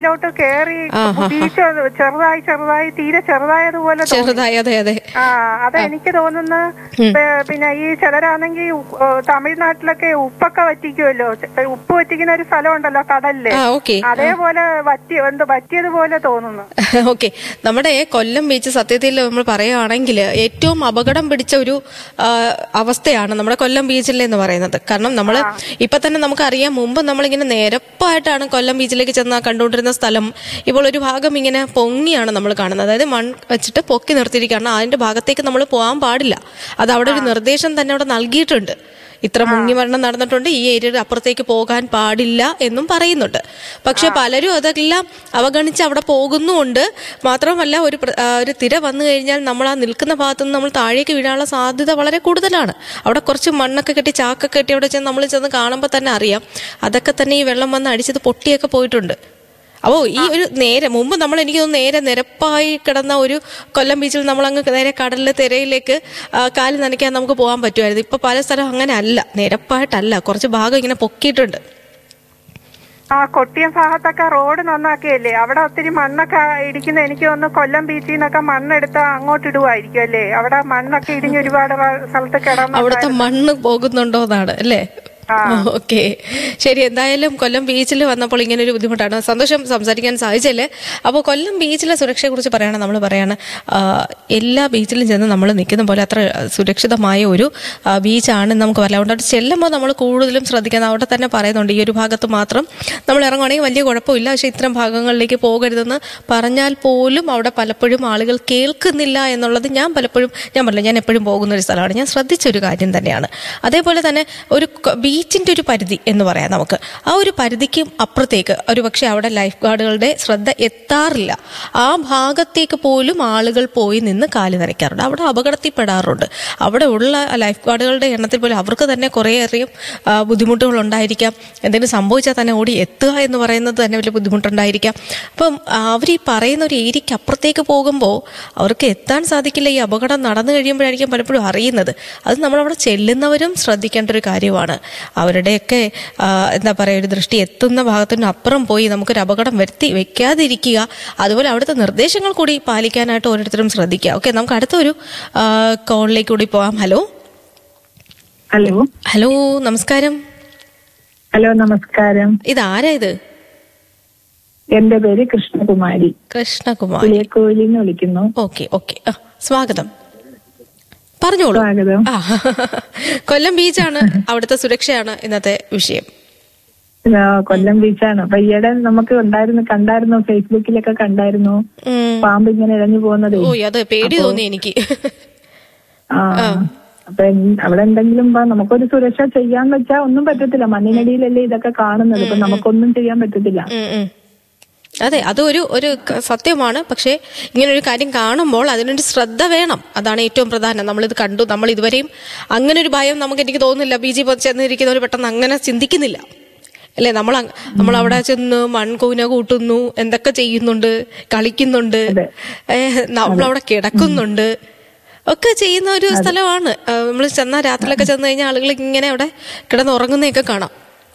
ോട്ട് കേറി ആഹാ. ബീച്ച് ചെറുതായി ചെറുതായി തീരെ ചെറുതായതുപോലെ തോന്നി. ചെറുതായി അതെ അതെ ആ അത് എനിക്ക് തോന്നുന്നു പേ- പിന്നെ ഈ ചിലരാണെങ്കിൽ തമിഴ്നാട്ടിലൊക്കെ ഉപ്പൊക്കെ വറ്റിക്കുമല്ലോ ചെ- ഉപ്പ് വറ്റിക്കുന്ന ഒരു സ്ഥലം ഉണ്ടല്ലോ കടലില് ആ ഓക്കെ അതേപോലെ വറ്റി എന്ത് വറ്റിയതുപോലെ തോന്നുന്നു ഓക്കെ നമ്മുടെ കൊല്ലം ബീച്ച് സത്യത്തിൽ നമ്മൾ പറയുകയാണെങ്കിൽ ഏറ്റവും അപകടം പിടിച്ച ഒരു ആ, അവസ്ഥയാണ് നമ്മുടെ കൊല്ലം ബീച്ചിൽ എന്ന് പറയുന്നത് കാരണം നമ്മൾ ഇപ്പൊ തന്നെ നമുക്കറിയാം മുമ്പ് നമ്മളിങ്ങനെ നിരപ്പായിട്ടാണ് കൊല്ലം ബീച്ചിലേക്ക് ചെന്ന് കണ്ടുകൊണ്ടിരുന്ന സ്ഥലം ഇപ്പോൾ ഒരു ഭാഗം ഇങ്ങനെ പൊങ്ങിയാണ് നമ്മൾ കാണുന്നത് അതായത് മൺ വെച്ചിട്ട് പൊക്കി നിർത്തിയിരിക്കുകയാണ് അതിന്റെ ഭാഗത്തേക്ക് നമ്മൾ പോകാൻ പാടില്ല അത് അവിടെ ഒരു നിർദ്ദേശം തന്നെ അവിടെ നൽകിയിട്ടുണ്ട് ഇത്ര മുങ്ങിമരണം നടന്നിട്ടുണ്ട് ഈ ഏരിയയുടെ അപ്പുറത്തേക്ക് പോകാൻ പാടില്ല എന്നും പറയുന്നുണ്ട് പക്ഷെ പലരും അതെല്ലാം അവഗണിച്ച് അവിടെ പോകുന്നുമുണ്ട് മാത്രമല്ല ഒരു പ്ര- ആ, ഒരു തിര വന്നു കഴിഞ്ഞാൽ നമ്മൾ ആ നിൽക്കുന്ന ഭാഗത്ത് നിന്ന് നമ്മൾ താഴേക്ക് വീഴാനുള്ള സാധ്യത വളരെ കൂടുതലാണ് അവിടെ കുറച്ച് മണ്ണൊക്കെ കെട്ടി ചാക്കൊക്കെ കെട്ടി അവിടെ ചെന്ന് നമ്മൾ ചെന്ന് കാണുമ്പോൾ തന്നെ അറിയാം അതൊക്കെ തന്നെ ഈ വെള്ളം വന്ന് അടിച്ചത് പൊട്ടിയൊക്കെ പോയിട്ടുണ്ട് അപ്പോ ഈ ഒരു നേരെ മുമ്പ് നമ്മൾ എനിക്ക് തോന്നുന്നു നേരെ നിരപ്പായി കിടന്ന ഒരു കൊല്ലം ബീച്ചിൽ നമ്മൾ അങ്ങ് നേരെ കടലിലെ തിരയിലേക്ക് ആ, കാല് നനയ്ക്കാൻ നമുക്ക് പോകാൻ പറ്റുമായിരുന്നു ഇപ്പൊ പല സ്ഥലം അങ്ങനെ അല്ല നിരപ്പായിട്ടല്ല കുറച്ച് ഭാഗം ഇങ്ങനെ പൊക്കിയിട്ടുണ്ട് ആ കൊട്ടിയം ഭാഗത്തൊക്കെ റോഡ് നന്നാക്കിയല്ലേ അവിടെ ഒത്തിരി മണ്ണൊക്കെ ഇടിക്കുന്ന എനിക്ക് തോന്നുന്നു കൊല്ലം ബീച്ചിൽ നിന്നൊക്കെ മണ്ണെടുത്ത് അങ്ങോട്ട് ഇടുവായിരിക്കും അല്ലേ അവിടെ മണ്ണൊക്കെ ഇടിഞ്ഞ് ഒരുപാട് വ- സ്ഥലത്ത് കിടന്നു അവിടുത്തെ മണ്ണ് പോകുന്നുണ്ടോ എന്നാണ് അല്ലേ ഓക്കെ ശരി എന്തായാലും കൊല്ലം ബീച്ചിൽ വന്നപ്പോൾ ഇങ്ങനെ ഒരു ബുദ്ധിമുട്ടാണ് സന്തോഷം സംസാരിക്കാൻ സാധിച്ചല്ലേ അപ്പോൾ കൊല്ലം ബീച്ചിലെ സുരക്ഷയെ കുറിച്ച് പറയുകയാണ് നമ്മൾ പറയാണ് ആ, എല്ലാ ബീച്ചിലും ചെന്ന് നമ്മൾ നിൽക്കുന്ന പോലെ അത്ര സുരക്ഷിതമായ ഒരു ആ, ബീച്ചാണ് നമുക്ക് പറയാം അതുകൊണ്ട് അവിടെ ചെല്ലുമ്പോൾ നമ്മൾ കൂടുതലും ശ്രദ്ധിക്കണം അവിടെ തന്നെ പറയുന്നുണ്ട് ഈ ഒരു ഭാഗത്ത് മാത്രം നമ്മൾ ഇറങ്ങുവാണെങ്കിൽ വലിയ കുഴപ്പമില്ല പക്ഷേ ഇത്തരം ഭാഗങ്ങളിലേക്ക് പോകരുതെന്ന് പറഞ്ഞാൽ പോലും അവിടെ പലപ്പോഴും ആളുകൾ കേൾക്കുന്നില്ല എന്നുള്ളത് ഞാൻ പലപ്പോഴും ഞാൻ പറഞ്ഞില്ല ഞാൻ എപ്പോഴും പോകുന്ന ഒരു സ്ഥലമാണ് ഞാൻ ശ്രദ്ധിച്ച ഒരു കാര്യം തന്നെയാണ് അതേപോലെ തന്നെ ഒരു ക- ബീച്ചിന്റെ ഒരു പരിധി എന്ന് പറയാം നമുക്ക് ആ ഒരു പരിധിക്കും അപ്പുറത്തേക്ക് ഒരു പക്ഷേ അവിടെ ലൈഫ് ഗാർഡുകളുടെ ശ്രദ്ധ എത്താറില്ല ആ ഭാഗത്തേക്ക് പോലും ആളുകൾ പോയി നിന്ന് കാല് നനയ്ക്കാറുണ്ട് അവിടെ അപകടത്തിൽപ്പെടാറുണ്ട് അവിടെ ഉള്ള ലൈഫ് ഗാർഡുകളുടെ എണ്ണത്തിൽ പോലും അവർക്ക് തന്നെ കുറേയധികം ആ, ബുദ്ധിമുട്ടുകൾ ഉണ്ടായിരിക്കാം എന്തെങ്കിലും സംഭവിച്ചാൽ തന്നെ ഓടി എത്തുക എന്ന് പറയുന്നത് തന്നെ വലിയ ബുദ്ധിമുട്ടുണ്ടായിരിക്കാം അപ്പം അവർ ഈ പറയുന്ന ഒരു ഏരിയയ്ക്ക് അപ്പുറത്തേക്ക് പോകുമ്പോൾ അവർക്ക് എത്താൻ സാധിക്കില്ല ഈ അപകടം നടന്നു കഴിയുമ്പോഴായിരിക്കും പലപ്പോഴും അറിയുന്നത് അത് നമ്മളവിടെ ചെല്ലുന്നവരും ശ്രദ്ധിക്കേണ്ട ഒരു കാര്യമാണ് അവരുടെയൊക്കെ ആ, എന്താ പറയുക ഒരു ദൃഷ്ടി എത്തുന്ന ഭാഗത്തിന് അപ്പുറം പോയി നമുക്കൊരു അപകടം വരുത്തി വെക്കാതിരിക്കുക അതുപോലെ അവിടുത്തെ നിർദ്ദേശങ്ങൾ കൂടി പാലിക്കാനായിട്ട് ഓരോരുത്തരും ശ്രദ്ധിക്കുക ഓക്കെ നമുക്ക് അടുത്തൊരു ആ, കോളിലേക്ക് കൂടി പോവാം ഹലോ ഹലോ ഹലോ നമസ്കാരം ഹലോ നമസ്കാരം ഇതാരാ ഇത് എന്റെ പേര് കൃഷ്ണകുമാരി കൃഷ്ണകുമാർ പുളിയക്കോവിലിൽ നിന്ന് വിളിക്കുന്നു ഓക്കെ ഓക്കെ ആ സ്വാഗതം പറഞ്ഞോളൂ സ്വാഗതം ആ കൊല്ലം ബീച്ചാണ് അവിടുത്തെ സുരക്ഷയാണ് ഇന്നത്തെ വിഷയം ആ, കൊല്ലം ബീച്ചാണ് അപ്പൊ ഈയിടെ നമുക്ക് ഉണ്ടായിരുന്നു കണ്ടായിരുന്നു ഫേസ്ബുക്കിലൊക്കെ കണ്ടായിരുന്നു ഉം. പാമ്പ് ഇങ്ങനെ ഇഴഞ്ഞു പോകുന്നത് ഓ അത് പേടി തോന്നി എനിക്ക് ആ അപ്പൊ എന്ത്- അവിടെ എന്തെങ്കിലും ഇപ്പൊ നമുക്കൊരു സുരക്ഷ ചെയ്യാൻ വെച്ചാ ഒന്നും പറ്റത്തില്ല മണ്ണിനടിയിലല്ലേ ഇതൊക്കെ കാണുന്നത് ഇപ്പൊ നമുക്കൊന്നും ചെയ്യാൻ പറ്റത്തില്ല ഉം, ഉം. അതെ അതൊരു ഒരു ക- സത്യമാണ് പക്ഷേ ഇങ്ങനെ ഒരു കാര്യം കാണുമ്പോൾ അതിനൊരു ശ്രദ്ധ വേണം അതാണ് ഏറ്റവും പ്രധാനം നമ്മളിത് കണ്ടു നമ്മൾ ഇതുവരെയും അങ്ങനെ ഒരു ഭയം നമുക്ക് എനിക്ക് തോന്നുന്നില്ല ബി ജി ചെന്നിരിക്കുന്നവർ പെട്ടെന്ന് അങ്ങനെ ചിന്തിക്കുന്നില്ല അല്ലേ നമ്മൾ അങ്- നമ്മൾ അവിടെ ചെന്ന് മൺകൂന കൂട്ടുന്നു എന്തൊക്കെ ചെയ്യുന്നുണ്ട് കളിക്കുന്നുണ്ട് ഏഹ്, നമ്മളവിടെ കിടക്കുന്നുണ്ട് ഒക്കെ ചെയ്യുന്ന ഒരു സ്ഥലമാണ് നമ്മൾ ചെന്ന രാത്രിയിലൊക്കെ ചെന്ന് കഴിഞ്ഞാൽ ആളുകൾ ഇങ്ങനെ അവിടെ കിടന്ന് ഉറങ്ങുന്നതൊക്കെ കാണാം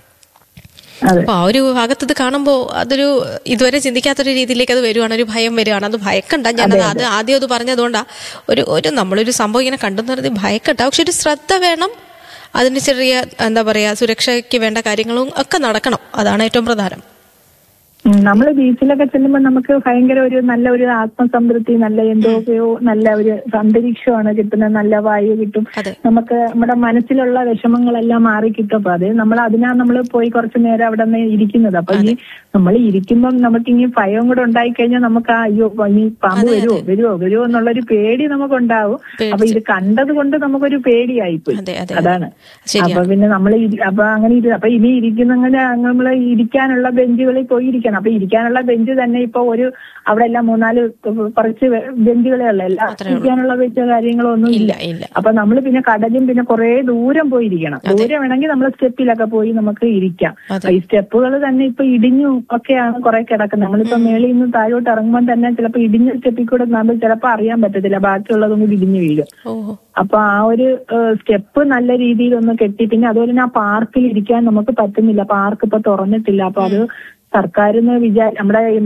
അതെ അപ്പൊ ആ ഒരു ഭാഗത്ത് ഇത് കാണുമ്പോൾ അതൊരു ഇതുവരെ ചിന്തിക്കാത്തൊരു രീതിയിലേക്ക് അത് വരുവാണ് ഒരു ഭയം വരികയാണ് അത് ഭയക്കണ്ട ഞാനത് അത് ആദ്യം അത് പറഞ്ഞതുകൊണ്ടാ ഒരു ഒരു നമ്മളൊരു സംഭവം ഇങ്ങനെ കണ്ടെന്ന് പറഞ്ഞത് ഭയക്കണ്ട പക്ഷെ ഒരു ശ്രദ്ധ വേണം അതിന് ചെറിയ എന്താ പറയാ സുരക്ഷയ്ക്ക് വേണ്ട കാര്യങ്ങളും ഒക്കെ നടക്കണം അതാണ് ഏറ്റവും പ്രധാനം ഉം, നമ്മള് ബീച്ചിലൊക്കെ ചെല്ലുമ്പോൾ നമുക്ക് ഭയങ്കര ഒരു നല്ല ഒരു ആത്മസംതൃപ്തി നല്ല എന്തൊക്കെയോ നല്ല ഒരു അന്തരീക്ഷമാണ് കിട്ടുന്നത് നല്ല വായു കിട്ടും അതെ നമുക്ക് നമ്മുടെ മനസ്സിലുള്ള വിഷമങ്ങളെല്ലാം മാറി കിട്ടും അപ്പൊ അത് നമ്മൾ അതിനാ നമ്മൾ പോയി കുറച്ചു നേരം അവിടെ നിന്ന് ഇരിക്കുന്നത് അപ്പൊ ഈ നമ്മൾ ഇരിക്കുമ്പം നമുക്ക് ഇനി ഭയം കൂടെ ഉണ്ടായി കഴിഞ്ഞാൽ നമുക്ക് ആ അയ്യോ ഇനി പാമ്പ് വരുമോ വരുമോ വരുമോ എന്നുള്ളൊരു പേടി നമുക്കുണ്ടാവും അപ്പൊ ഇത് കണ്ടത് കൊണ്ട് നമുക്കൊരു പേടിയായിപ്പോയി അതെ അതെ അതാണ് ശരിയാണ്. അപ്പൊ പിന്നെ നമ്മൾ അപ്പൊ അങ്ങനെ ഇരി- അപ്പൊ ഇനി ഇരിക്കുന്ന നമ്മൾ ഇരിക്കാനുള്ള ബെഞ്ചുകളിൽ പോയി ഇരിക്കണം അപ്പൊ ഇരിക്കാനുള്ള ബെഞ്ച് തന്നെ ഇപ്പൊ ഒരു അവിടെ എല്ലാം മൂന്നാല് കുറച്ച് ബെഞ്ചുകളേ ഉള്ളു എല്ലാം ഇരിക്കാനുള്ള വെച്ച കാര്യങ്ങളോ ഒന്നും ഇല്ല ഇല്ല ഇല്ല അപ്പൊ നമ്മൾ പിന്നെ കടലും പിന്നെ കുറെ ദൂരം പോയി ഇരിക്കണം ദൂരം വേണമെങ്കിൽ നമ്മൾ സ്റ്റെപ്പിലൊക്കെ പോയി നമുക്ക് ഇരിക്കാം അതെ. അപ്പൊ ഈ സ്റ്റെപ്പുകൾ തന്നെ ഇപ്പൊ ഇടിഞ്ഞു ഒക്കെയാണ് കുറെ കിടക്കുന്നത് നമ്മളിപ്പോ മേളിൽ നിന്ന് താഴോട്ട് ഇറങ്ങുമ്പോൾ തന്നെ ചിലപ്പോ ഇടിഞ്ഞ സ്റ്റെപ്പിൽ കൂടെ നമ്മൾ ചിലപ്പോ അറിയാൻ പറ്റത്തില്ല ബാക്കിയുള്ളതും കൂടി ഇടിഞ്ഞു വീഴും ഓ അപ്പൊ ആ ഒരു സ്റ്റെപ്പ് നല്ല രീതിയിൽ ഒന്ന് കെട്ടി പിന്നെ അതുപോലെ തന്നെ ആ പാർക്കിൽ ഇരിക്കാൻ നമുക്ക് പറ്റുന്നില്ല പാർക്ക് ഇപ്പൊ തുറന്നിട്ടില്ല അപ്പൊ അത് സർക്കാരിന്ന് വിചാ നമ്മുടെ